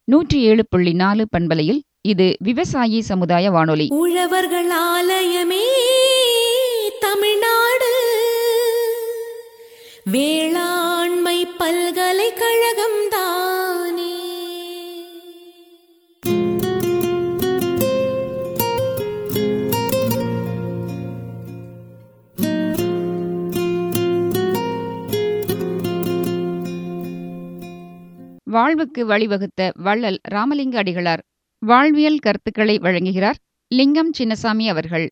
நூற்றி ஏழு புள்ளி நாலு பண்பலையில் இது விவசாயி சமுதாய வானொலி உழவர்கள் ஆலயமே தமிழ்நாடு வேளாண்மை பல்கலைக்கழகம் தானே வாழ்வுக்கு வழிவகுத்த வள்ளல் ராமலிங்க அடிகளார் வாழ்வியல் கருத்துக்களை வழங்குகிறார் லிங்கம் சின்னசாமி அவர்கள்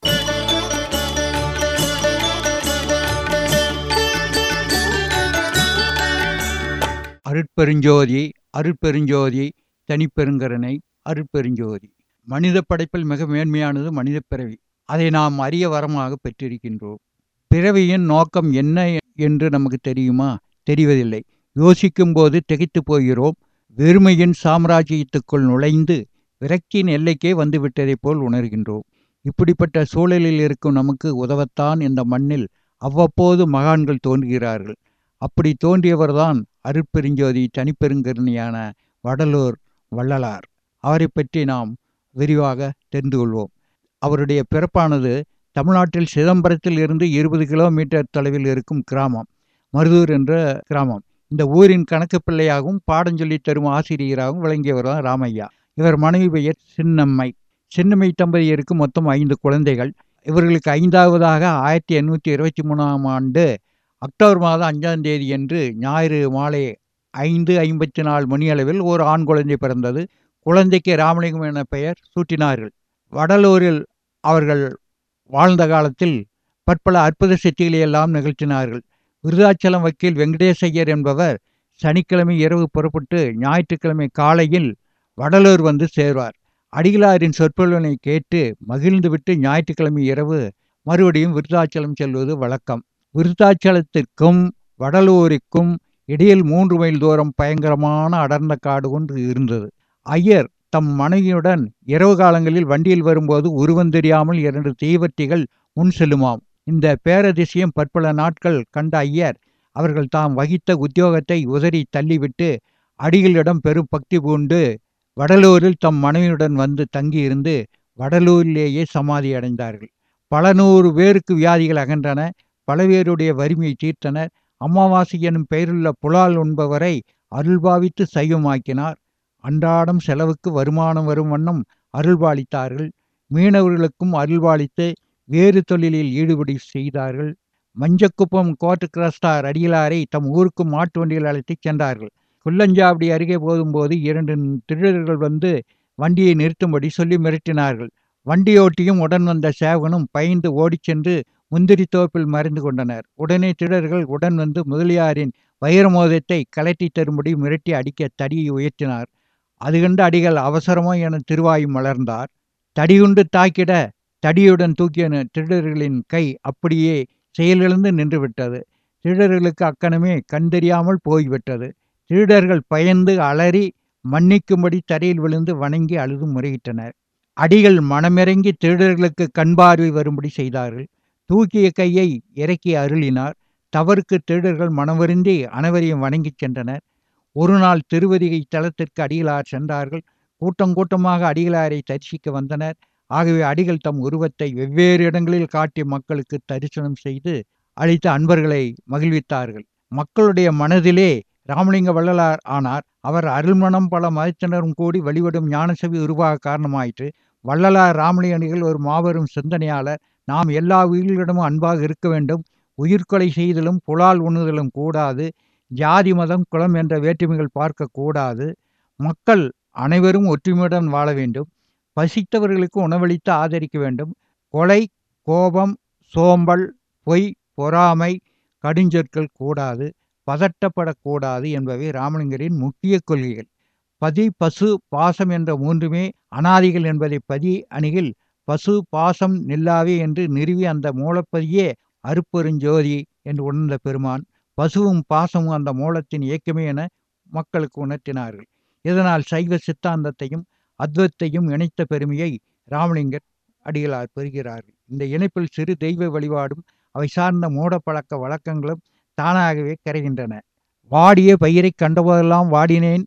அருட்பெருஞ்சோதி அருட்பெருஞ்சோதி தனிப்பெருங்கருணை அருட்பெருஞ்சோதி மனித படைப்பில் மிக மேன்மையானது மனித பிறவி அதை நாம் அரிய வரமாக பெற்றிருக்கின்றோம் பிறவியின் நோக்கம் என்ன என்று நமக்கு தெரியுமா தெரிவதில்லை யோசிக்கும்போது திகைத்து போகிறோம் வெறுமையின் சாம்ராஜ்யத்துக்குள் நுழைந்து விரக்தியின் எல்லைக்கே வந்துவிட்டதைப் போல் உணர்கின்றோம் இப்படிப்பட்ட சூழலில் இருக்கும் நமக்கு உதவத்தான் இந்த மண்ணில் அவ்வப்போது மகான்கள் தோன்றுகிறார்கள் அப்படி தோன்றியவர்தான் அருட்பெருஞ்சோதி தனிப்பெருங்கருணையான வடலூர் வள்ளலார் அவரை பற்றி நாம் விரிவாக தெரிந்து கொள்வோம் அவருடைய பிறப்பானது தமிழ்நாட்டில் சிதம்பரத்தில் இருந்து இருபது கிலோமீட்டர் தொலைவில் இருக்கும் கிராமம் மருதூர் என்ற கிராமம் இந்த ஊரின் கணக்கு பிள்ளையாகவும் பாடம் சொல்லித் தரும் ஆசிரியராகவும் விளங்கியவர் தான் ராமையா இவர் மனைவி பெயர் சின்னம்மை சின்னம்மை தம்பதியருக்கு மொத்தம் ஐந்து குழந்தைகள் இவர்களுக்கு ஐந்தாவதாக ஆயிரத்தி எண்ணூற்றி இருபத்தி மூணாம் ஆண்டு அக்டோபர் மாதம் அஞ்சாம் தேதி என்று ஞாயிறு மாலை ஐந்து ஐம்பத்தி நாலு மணியளவில் ஒரு ஆண் குழந்தை பிறந்தது குழந்தைக்கு ராமலிங்கம் என பெயர் சூட்டினார்கள் வடலூரில் அவர்கள் வாழ்ந்த காலத்தில் பற்பல அற்புத சித்திகளை எல்லாம் நிகழ்த்தினார்கள் விருதாச்சலம் வக்கீல் வெங்கடேசையர் என்பவர் சனிக்கிழமை இரவு புறப்பட்டு ஞாயிற்றுக்கிழமை காலையில் வடலூர் வந்து சேர்வார் அடிகளாரின் சொற்பொழிவினை கேட்டு மகிழ்ந்துவிட்டு ஞாயிற்றுக்கிழமை இரவு மறுபடியும் விருதாச்சலம் செல்வது வழக்கம் விருத்தாச்சலத்திற்கும் வடலூருக்கும் இடையில் மூன்று மைல் தூரம் பயங்கரமான அடர்ந்த காடு ஒன்று இருந்தது ஐயர் தம் மனைவியுடன் இரவு காலங்களில் வண்டியில் வரும்போது உருவம் தெரியாமல் இரண்டு தீவர்த்திகள் முன் செல்லுமாம் இந்த பேரதிசயம் பற்பல நாட்கள் கண்ட ஐயர் அவர்கள் தாம் வகித்த உத்தியோகத்தை உதறி தள்ளிவிட்டு அடிகளிடம் பெரும் பக்தி பூண்டு வடலூரில் தம் மனைவியுடன் வந்து தங்கியிருந்து வடலூரிலேயே சமாதி அடைந்தார்கள் பல நூறு பேருக்கு வியாதிகள் அகன்றன பல பேருடைய வறுமையை தீர்த்தனர் அமாவாசை எனும் பெயருள்ள புலால் உண்பவரை அருள்பாவித்து சைவமாக்கினார் அன்றாடம் செலவுக்கு வருமானம் வரும் வண்ணம் அருள்பாலித்தார்கள் மீனவர்களுக்கும் அருள்பாலித்து வேறு தொழிலில் ஈடுபடி செய்தார்கள் மஞ்சக்குப்பம் கோர்ட் கிரஸ்டார் அடிகளாரை தம் ஊருக்கு மாட்டு வண்டியில் அழைத்துச் சென்றார்கள் குள்ளஞ்சாவடி அருகே போகும்போது இரண்டு திருடர்கள் வந்து வண்டியை நிறுத்தும்படி சொல்லி மிரட்டினார்கள் வண்டியோட்டியும் உடன் வந்த சேவகனும் பயந்து ஓடிச் சென்று முந்திரி தோப்பில் மறைந்து கொண்டனர் உடனே திருடர்கள் உடன் வந்து முதலியாரின் வைரமோதத்தை கலட்டி தரும்படி மிரட்டி அடிக்க தடியை உயர்த்தினார் அது கண்டு அடிகள் அவசரமோ என திருவாயும் மலர்ந்தார் தடியுண்டு தாக்கிட தடியுடன் தூக்கிய திருடர்களின் கை அப்படியே செயலிழந்து நின்றுவிட்டது திருடர்களுக்கு அக்கணமே கண் தெரியாமல் போய்விட்டது திருடர்கள் பயந்து அலறி மன்னிக்கும்படி தரையில் விழுந்து வணங்கி அழுது முறையிட்டனர் அடிகள் மனமிறங்கி திருடர்களுக்கு கண்பார்வை வரும்படி செய்தார்கள் தூக்கிய கையை இறக்கி அருளினார் தவறுக்கு திருடர்கள் மனவருந்தி அனைவரையும் வணங்கிச் சென்றனர் ஒரு நாள் திருவதிகை தலத்திற்கு அடிகளார் சென்றார்கள் கூட்டம் கூட்டமாக அடிகளாரை தரிசிக்க வந்தனர் ஆகவே அடிகள் தம் உருவத்தை வெவ்வேறு இடங்களில் காட்டி மக்களுக்கு தரிசனம் செய்து அளித்த அன்பர்களை மகிழ்வித்தார்கள் மக்களுடைய மனதிலே ராமலிங்க வள்ளலார் ஆனார் அவர் அருள்மணம் பல மதத்தினரும் கூடி வழிபடும் ஞானசபை உருவாக காரணமாயிற்று வள்ளலார் ராமலிங்கடிகள் ஒரு மாபெரும் சிந்தனையாளர் நாம் எல்லா உயிர்களிடமும் அன்பாக இருக்க வேண்டும் உயிர்கொலை செய்தலும் புலால் உண்ணுதலும் கூடாது ஜாதி மதம் குலம் என்ற வேற்றுமைகள் பார்க்க கூடாது மக்கள் அனைவரும் ஒற்றுமையுடன் வாழ வேண்டும் பசித்தவர்களுக்கு உணவளித்து ஆதரிக்க வேண்டும் கொலை கோபம் சோம்பல் பொய் பொறாமை கடுஞ்சொற்கள் கூடாது பதட்டப்படக்கூடாது என்பவை ராமலிங்கரின் முக்கிய கொள்கைகள் பதி பசு பாசம் என்ற மூன்றுமே அனாதிகள் என்பதை பதி அணியில் பசு பாசம் நில்லாவே என்று நிறுவி அந்த மூலப்பதியே அருப்பெருஞ்சோதி என்று உணர்ந்த பெருமான் பசுவும் பாசமும் அந்த மூலத்தின் இயக்கமே என மக்களுக்கு உணர்த்தினார்கள் இதனால் சைவ சித்தாந்தத்தையும் அத்வத்தையும் இணைத்த பெருமையை ராமலிங்கர் அடிகளார் பெறுகிறார்கள் இந்த இணைப்பில் சிறு தெய்வ வழிபாடும் அவை சார்ந்த மூடப்பழக்க வழக்கங்களும் தானாகவே கரைகின்றன வாடிய பயிரை கண்டபோதெல்லாம் வாடினேன்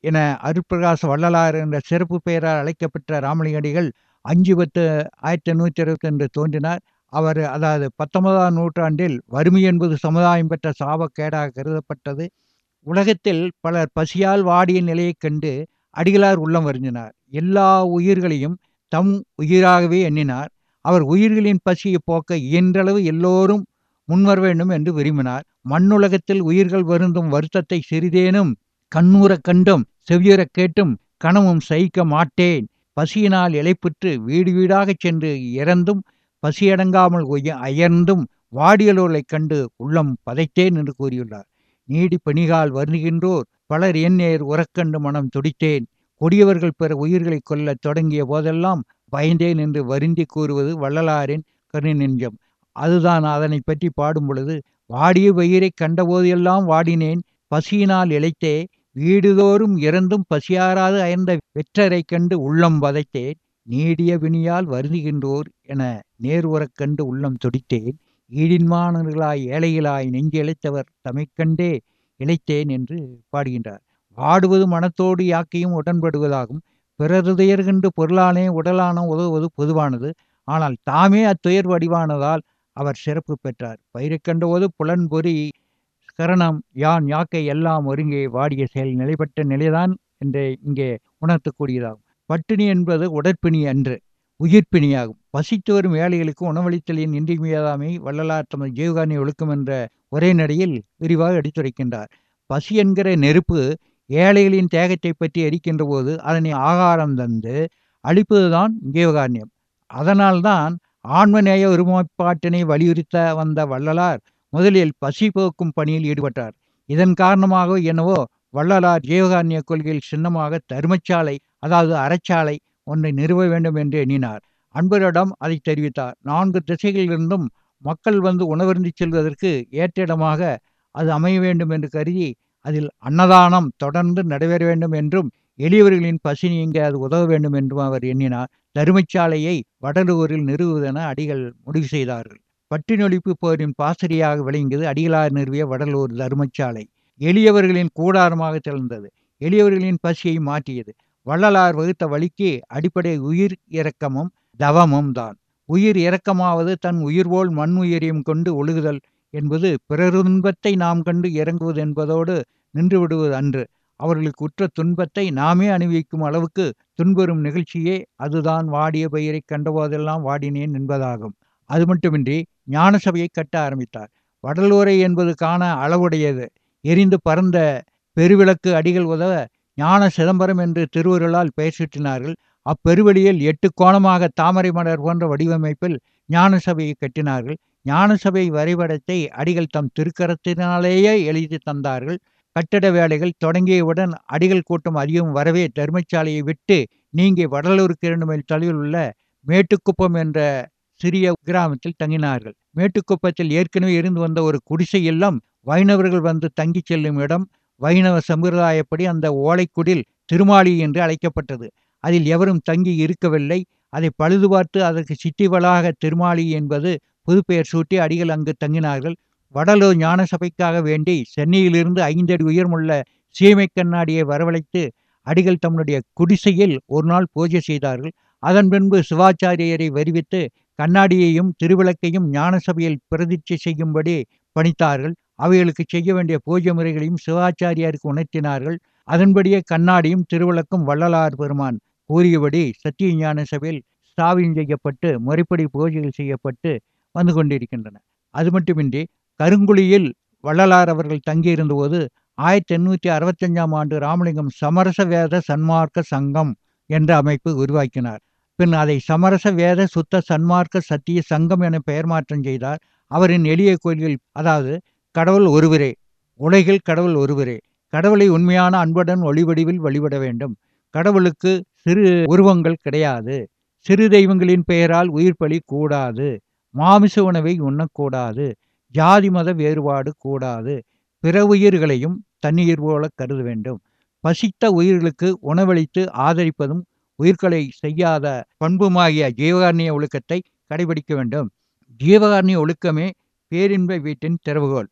என அருட்பிரகாச வள்ளலார் என்ற சிறப்பு பெயரால் அழைக்கப்பட்ட ராமலிங்கடிகள் அஞ்சு பத்து ஆயிரத்தி எண்ணூற்றி இருபத்தி ரெண்டு தோன்றினார் அவர் அதாவது பத்தொன்பதாம் நூற்றாண்டில் வறுமை என்பது சமுதாயம் பெற்ற சாபக்கேடாக கருதப்பட்டது உலகத்தில் பலர் பசியால் வாடிய நிலையைக் கண்டு அடிகளார் உள்ளம் வருந்தினார் எல்லா உயிர்களையும் தம் உயிராகவே எண்ணினார் அவர் உயிர்களின் பசியை போக்க இயன்றளவு எல்லோரும் முன்வர வேண்டும் என்று விரும்பினார் மண்ணுலகத்தில் உயிர்கள் வருந்தும் வருத்தத்தை சிறிதேனும் கண்ணூரக் கண்டும் செவ்யுறக் கேட்டும் கனவும் சகிக்க மாட்டேன் பசியினால் இலைப்புற்று வீடு வீடாகச் சென்று இறந்தும் பசியடங்காமல் உய அயர்ந்தும் வாடியலோர்களைக் கண்டு உள்ளம் பதைத்தேன் என்று கூறியுள்ளார் நீடி பணிகால் வருந்துகின்றோர் பலர் எந்நேர் உறக்கண்டு மனம் துடித்தேன் கொடியவர்கள் பிற உயிர்களை கொல்லத் தொடங்கிய போதெல்லாம் பயந்தேன் என்று வருந்தி கூறுவது வள்ளலாரின் கருணை நெஞ்சம் அதுதான் அதனை பற்றி பாடும் பொழுது வாடிய பயிரை கண்டபோதெல்லாம் வாடினேன் பசியினால் இழைத்தே வீடுதோறும் இறந்தும் பசியாராது அயர்ந்த வெற்றரைக் கண்டு உள்ளம் வதைத்தேன் நீடிய வினியால் வருந்துகின்றோர் என நேர் உறக் கண்டு உள்ளம் துடித்தேன் ஈடின்மானர்களாய் ஏழைகளாய் நெஞ்சு இழைத்தவர் தமைக்கண்டே இழைத்தேன் என்று பாடுகின்றார் வாடுவது மனத்தோடு யாக்கையும் உடன்படுவதாகும் பிறருதுயர் கண்டு பொருளானே உடலான உதவுவது பொதுவானது ஆனால் தாமே அத்துயர் வடிவானதால் அவர் சிறப்பு பெற்றார் பயிரைக் கண்டபோது புலன்பொறி கரணம் யான் யாக்கை எல்லாம் ஒருங்கே வாடிய செயல் நிலைப்பட்ட நிலைதான் என்று இங்கே உணர்த்தக்கூடியதாகும் பட்டினி என்பது உடற்பிணி அன்று உயிர்ப்பிணியாகும் பசித்து வரும் ஏழைகளுக்கு உணவளித்தலின் இன்றியமையாதாமை வள்ளலார் தமது ஜீவகாரணி ஒழுக்கம் என்ற ஒரே நடையில் விரிவாக எடுத்துரைக்கின்றார் பசி என்கிற நெருப்பு ஏழைகளின் தேகத்தை பற்றி எரிக்கின்ற போது அதனை ஆகாரம் தந்து அழிப்பதுதான் ஜீவகாரண்யம் அதனால்தான் ஆன்மநேய ஒருமைப்பாட்டினை வலியுறுத்த வந்த வள்ளலார் முதலில் பசி போக்கும் பணியில் ஈடுபட்டார் இதன் காரணமாக என்னவோ வள்ளலார் ஜீவகாரண்ய கொள்கையில் சின்னமாக தர்மச்சாலை அதாவது அறச்சாலை ஒன்றை நிறுவ வேண்டும் என்று எண்ணினார் அன்பரிடம் அதை தெரிவித்தார் நான்கு திசைகளிலிருந்தும் மக்கள் வந்து உணவருந்தி செல்வதற்கு ஏற்ற இடமாக அது அமைய வேண்டும் என்று கருதி அதில் அன்னதானம் தொடர்ந்து நடைபெற வேண்டும் என்றும் எளியவர்களின் பசி நீங்க அது உதவ வேண்டும் என்றும் அவர் எண்ணினார் தருமச்சாலையை வடலூரில் நிறுவுவதென அடிகள் முடிவு செய்தார்கள் பட்டினொழிப்பு போரின் பாசறையாக விளங்கியது அடிகளார் நிறுவிய வடலூர் தருமச்சாலை எளியவர்களின் கூடாரமாக திறந்தது எளியவர்களின் பசியை மாற்றியது வள்ளலார் வகுத்த வழிக்கு அடிப்படை உயிர் இரக்கமும் தவமும் தான் உயிர் இரக்கமாவது தன் உயிர்போல் மண் உயிரையும் கொண்டு ஒழுகுதல் என்பது பிறரு துன்பத்தை நாம் கண்டு இறங்குவது என்பதோடு நின்று விடுவது அன்று அவர்களுக்கு உற்ற துன்பத்தை நாமே அனுபவிக்கும் அளவுக்கு துன்புறும் நிகழ்ச்சியே அதுதான் வாடிய பயிரை கண்டபோதெல்லாம் வாடினேன் என்பதாகும் அது மட்டுமின்றி ஞான சபையை கட்ட ஆரம்பித்தார் வடலூரை என்பது காண அளவுடையது எரிந்து பறந்த பெருவிளக்கு அடிகள் உதவ ஞான சிதம்பரம் என்று திருவருளால் பெயர் சுற்றினார்கள் அப்பெருவெளியில் எட்டு கோணமாக தாமரை மலர் போன்ற வடிவமைப்பில் ஞான சபையை கட்டினார்கள் ஞான சபை வரைபடத்தை அடிகள் தம் திருக்கரத்தினாலேயே எழுதி தந்தார்கள் கட்டட வேலைகள் தொடங்கியவுடன் அடிகள் கூட்டம் அதிகம் வரவே தர்மசாலையை விட்டு நீங்கி வடலூர் கிரண்டுமைல் தொலைவில் உள்ள மேட்டுக்குப்பம் என்ற சிறிய கிராமத்தில் தங்கினார்கள் மேட்டுக்குப்பத்தில் ஏற்கனவே இருந்து வந்த ஒரு குடிசை இல்லம் வைணவர்கள் வந்து தங்கிச் செல்லும் இடம் வைணவ சம்பிரதாயப்படி அந்த ஓலைக்குடில் திருமாலி என்று அழைக்கப்பட்டது அதில் எவரும் தங்கி இருக்கவில்லை அதை பழுது பார்த்து அதற்கு சிட்டிவளாக திருமாலி என்பது புதுப்பெயர் சூட்டி அடிகள் அங்கு தங்கினார்கள் வடலூர் ஞான சபைக்காக வேண்டி சென்னையிலிருந்து ஐந்தடி உயரமுள்ள சீமை கண்ணாடியை வரவழைத்து அடிகள் தம்முடைய குடிசையில் ஒரு நாள் பூஜை செய்தார்கள் அதன் பின்பு சிவாச்சாரியரை வருவித்து கண்ணாடியையும் திருவிளக்கையும் ஞான சபையில் பிரதிட்சை செய்யும்படி பணித்தார்கள் அவைகளுக்கு செய்ய வேண்டிய பூஜை முறைகளையும் சிவாச்சாரியாருக்கு உணர்த்தினார்கள் அதன்படியே கண்ணாடியும் திருவிளக்கும் வள்ளலார் பெருமான் கூறியபடி சத்திய ஞான சபையில் ஸ்தாபிதம் செய்யப்பட்டு முறைப்படி பூஜைகள் செய்யப்பட்டு வந்து கொண்டிருக்கின்றன அது மட்டுமின்றி கருங்குழியில் வள்ளலார் அவர்கள் தங்கியிருந்தபோது ஆயிரத்தி எண்ணூற்றி அறுபத்தஞ்சாம் ஆண்டு ராமலிங்கம் சமரச வேத சன்மார்க்க சங்கம் என்ற அமைப்பு உருவாக்கினார் பின் அதை சமரச வேத சுத்த சன்மார்க்க சத்திய சங்கம் என பெயர் மாற்றம் செய்தார் அவரின் எளிய கோயில்கள் அதாவது கடவுள் ஒருவரே உலகில் கடவுள் ஒருவரே கடவுளை உண்மையான அன்புடன் ஒளிவடிவில் வழிபட வேண்டும் கடவுளுக்கு சிறு உருவங்கள் கிடையாது சிறு தெய்வங்களின் பெயரால் உயிர் பலி கூடாது மாமிச உணவை உண்ணக்கூடாது ஜாதி மத வேறுபாடு கூடாது பிற உயிர்களையும் தண்ணீர் போல கருத வேண்டும் பசித்த உயிர்களுக்கு உணவளித்து ஆதரிப்பதும் உயிர்களை செய்யாத பண்புமாகிய ஜீவகாரணிய ஒழுக்கத்தை கடைபிடிக்க வேண்டும் ஜீவகாரணிய ஒழுக்கமே பேரின்ப வீட்டின் திறவுகோல்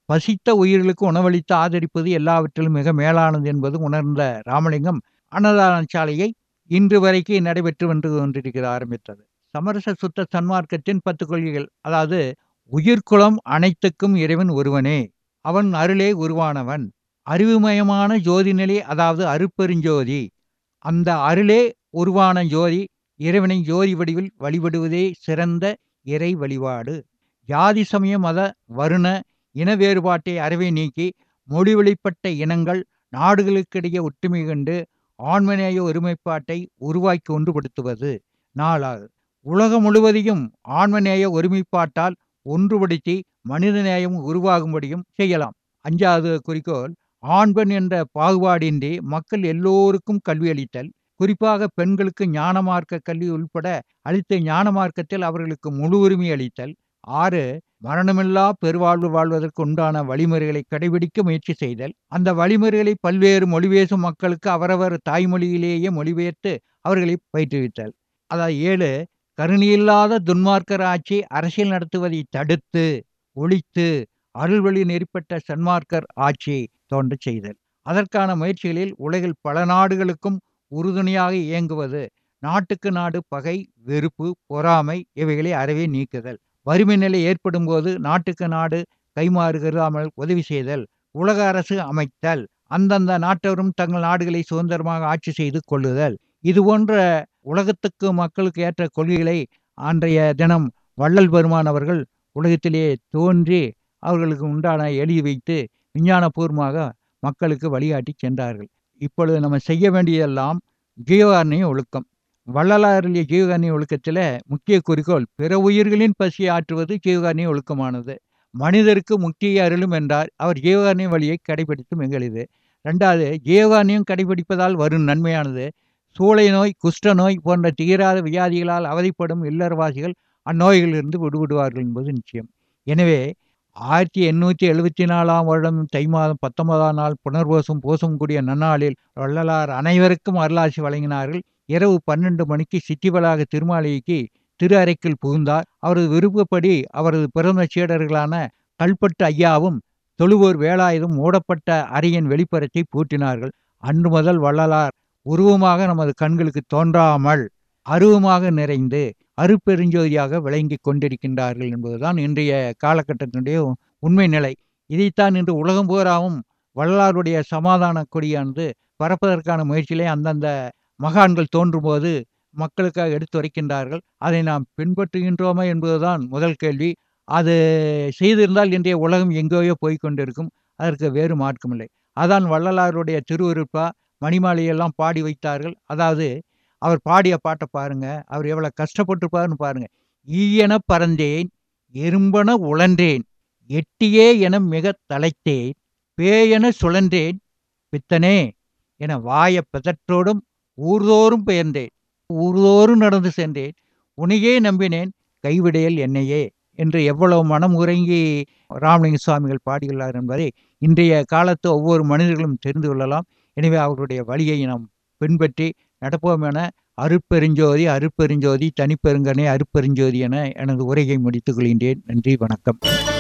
பசித்த உயிர்களுக்கு உணவளித்து ஆதரிப்பது எல்லாவற்றிலும் மிக மேலானது என்பது உணர்ந்த ராமலிங்கம் அன்னதான சாலையை இன்று வரைக்கும் நடைபெற்று வந்து கொண்டிருக்கிறது ஆரம்பித்தது சமரச சுத்த சன்மார்க்கத்தின் பத்து கொள்கைகள் அதாவது உயிர்குலம் அனைத்துக்கும் இறைவன் ஒருவனே அவன் அருளே உருவானவன் அறிவுமயமான ஜோதி நிலை அதாவது அருப்பெருஞ்சோதி அந்த அருளே உருவான ஜோதி இறைவனை ஜோதி வடிவில் வழிபடுவதே சிறந்த இறை வழிபாடு ஜாதி சமய மத வருண இன வேறுபாட்டை அறவே நீக்கி மொழி வழிப்பட்ட இனங்கள் நாடுகளுக்கிடையே ஒற்றுமை கண்டு ஆண்மநேய ஒருமைப்பாட்டை உருவாக்கி ஒன்றுபடுத்துவது நாலாவது உலகம் முழுவதையும் ஆண்மநேய ஒருமைப்பாட்டால் ஒன்றுபடுத்தி மனிதநேயம் உருவாகும்படியும் செய்யலாம் அஞ்சாவது குறிக்கோள் ஆண் பெண் என்ற பாகுபாடின்றி மக்கள் எல்லோருக்கும் கல்வி அளித்தல் குறிப்பாக பெண்களுக்கு ஞான மார்க்க கல்வி உள்பட அளித்த ஞான மார்க்கத்தில் அவர்களுக்கு முழு உரிமை அளித்தல் ஆறு மரணமில்லா பெருவாழ்வு வாழ்வதற்கு உண்டான வழிமுறைகளை கடைபிடிக்க முயற்சி செய்தல் அந்த வழிமுறைகளை பல்வேறு மொழி பேசும் மக்களுக்கு அவரவர் தாய்மொழியிலேயே மொழிபெயர்த்து அவர்களை பயிற்றுவித்தல் அதாவது ஏழு கருணையில்லாத துன்மார்க்கர் ஆட்சி அரசியல் நடத்துவதை தடுத்து ஒழித்து அருள்வழி நெறிப்பட்ட சன்மார்க்கர் ஆட்சியை தோன்றச் செய்தல் அதற்கான முயற்சிகளில் உலகில் பல நாடுகளுக்கும் உறுதுணையாக இயங்குவது நாட்டுக்கு நாடு பகை வெறுப்பு பொறாமை இவைகளை அறவே நீக்குதல் வறுமை நிலை ஏற்படும் போது நாட்டுக்கு நாடு கைமாறு கருதாமல் உதவி செய்தல் உலக அரசு அமைத்தல் அந்தந்த நாட்டவரும் தங்கள் நாடுகளை சுதந்திரமாக ஆட்சி செய்து கொள்ளுதல் இது போன்ற உலகத்துக்கு மக்களுக்கு ஏற்ற கொள்கைகளை அன்றைய தினம் வள்ளல் பெருமான் அவர்கள் உலகத்திலே தோன்றி அவர்களுக்கு உண்டான எழுதி வைத்து விஞ்ஞானபூர்வமாக மக்களுக்கு வழிகாட்டி சென்றார்கள் இப்பொழுது நம்ம செய்ய வேண்டியதெல்லாம் ஜீவகாரணிய ஒழுக்கம் வள்ளலாருடைய ஜீவகாரணிய ஒழுக்கத்தில் முக்கிய குறிக்கோள் பிற உயிர்களின் பசியை ஆற்றுவது ஜீவகாரணிய ஒழுக்கமானது மனிதருக்கு முக்கிய அருளும் என்றார் அவர் ஜீவகாரணிய வழியை கடைபிடித்தும் எங்களிது ரெண்டாவது ஜீவகாரணியம் கடைபிடிப்பதால் வரும் நன்மையானது சூளை நோய் குஷ்ட நோய் போன்ற தீராத வியாதிகளால் அவதிப்படும் இல்லறவாசிகள் அந்நோய்களிலிருந்து விடுபடுவார்கள் என்பது நிச்சயம் எனவே ஆயிரத்தி எண்ணூற்றி எழுபத்தி நாலாம் வருடம் தை மாதம் பத்தொன்பதாம் நாள் புனர்வோசம் பூசம் கூடிய நன்னாளில் வள்ளலார் அனைவருக்கும் அருளாசி வழங்கினார்கள் இரவு பன்னெண்டு மணிக்கு சித்திவளாக திருமாளிகைக்கு திரு அறைக்குள் புகுந்தார் அவரது விருப்பப்படி அவரது பிறந்த சீடர்களான கல்பட்டு ஐயாவும் தொழுவோர் வேலாயுதம் மூடப்பட்ட அறையின் வெளிப்புறத்தை பூட்டினார்கள் அன்று முதல் வள்ளலார் உருவமாக நமது கண்களுக்கு தோன்றாமல் அருவமாக நிறைந்து அருப்பெருஞ்சோதியாக விளங்கி கொண்டிருக்கின்றார்கள் என்பதுதான் இன்றைய காலகட்டத்தினுடைய உண்மை நிலை இதைத்தான் இன்று உலகம் பூராவும் வள்ளலாருடைய சமாதான கொடியானது பரப்பதற்கான முயற்சியிலே அந்தந்த மகான்கள் தோன்றும்போது மக்களுக்காக எடுத்துரைக்கின்றார்கள் அதை நாம் பின்பற்றுகின்றோமா என்பதுதான் முதல் கேள்வி அது செய்திருந்தால் இன்றைய உலகம் எங்கேயோ போய் கொண்டிருக்கும் அதற்கு வேறு மார்க்கமில்லை அதான் வள்ளலாருடைய திருவுருப்பா மணிமாலையெல்லாம் பாடி வைத்தார்கள் அதாவது அவர் பாடிய பாட்டை பாருங்க அவர் எவ்வளோ கஷ்டப்பட்டிருப்பாருன்னு பாருங்க ஈயென பறந்தேன் எறும்பன உழன்றேன் எட்டியே என மிக தலைத்தேன் பேயென சுழன்றேன் பித்தனே என வாய பெதற்றோடும் ஊர்தோறும் பெயர்ந்தேன் ஊர்தோறும் நடந்து சென்றேன் உனையே நம்பினேன் கைவிடையல் என்னையே என்று எவ்வளவு மனம் உறங்கி ராமலிங்க சுவாமிகள் பாடியுள்ளார் என்பதை இன்றைய காலத்து ஒவ்வொரு மனிதர்களும் தெரிந்து கொள்ளலாம் எனவே அவர்களுடைய வழியை நாம் பின்பற்றி நடப்போம் என அருட்பெருஞ்சோதி அருட்பெருஞ்சோதி தனிப்பெருங்கனே அருட்பெருஞ்சோதி என எனது உரையை முடித்துக் கொள்கின்றேன் நன்றி வணக்கம்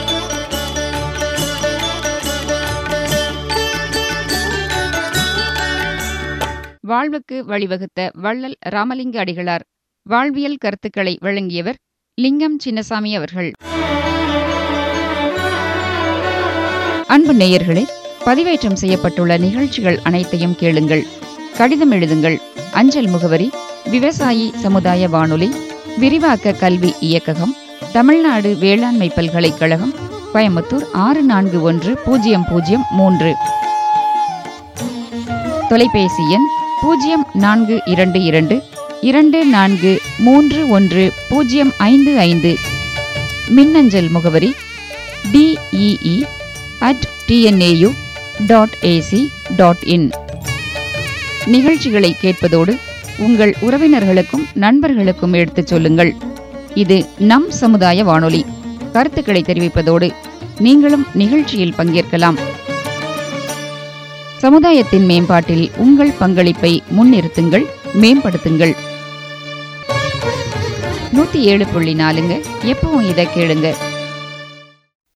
வாழ்வுக்கு வழிவகுத்த வள்ளல் ராமலிங்க அடிகளார் வாழ்வியல் கருத்துக்களை வழங்கியவர் லிங்கம் சின்னசாமி அவர்கள் அன்பு நேயர்களே பதிவேற்றம் செய்யப்பட்டுள்ள நிகழ்ச்சிகள் அனைத்தையும் கேளுங்கள் கடிதம் எழுதுங்கள் அஞ்சல் முகவரி விவசாயி சமுதாய வானொலி விரிவாக்க கல்வி இயக்ககம் தமிழ்நாடு வேளாண்மை பல்கலைக்கழகம் கோயம்புத்தூர் ஆறு நான்கு ஒன்று பூஜ்ஜியம் பூஜ்ஜியம் மூன்று தொலைபேசி எண் பூஜ்ஜியம் நான்கு இரண்டு இரண்டு இரண்டு நான்கு மூன்று ஒன்று பூஜ்ஜியம் ஐந்து ஐந்து மின்னஞ்சல் முகவரி D E E at T N A U dot A C dot in நிகழ்ச்சிகளை கேட்பதோடு உங்கள் உறவினர்களுக்கும் நண்பர்களுக்கும் எடுத்துச் சொல்லுங்கள் இது நம் சமுதாய வானொலி கருத்துக்களை தெரிவிப்பதோடு நீங்களும் நிகழ்ச்சியில் பங்கேற்கலாம் சமுதாயத்தின் மேம்பாட்டில் உங்கள் பங்களிப்பை முன்னிறுத்துங்கள் மேம்படுத்துங்கள் நூத்தி ஏழு புள்ளி நாலுங்க எப்பவும் இதை கேளுங்க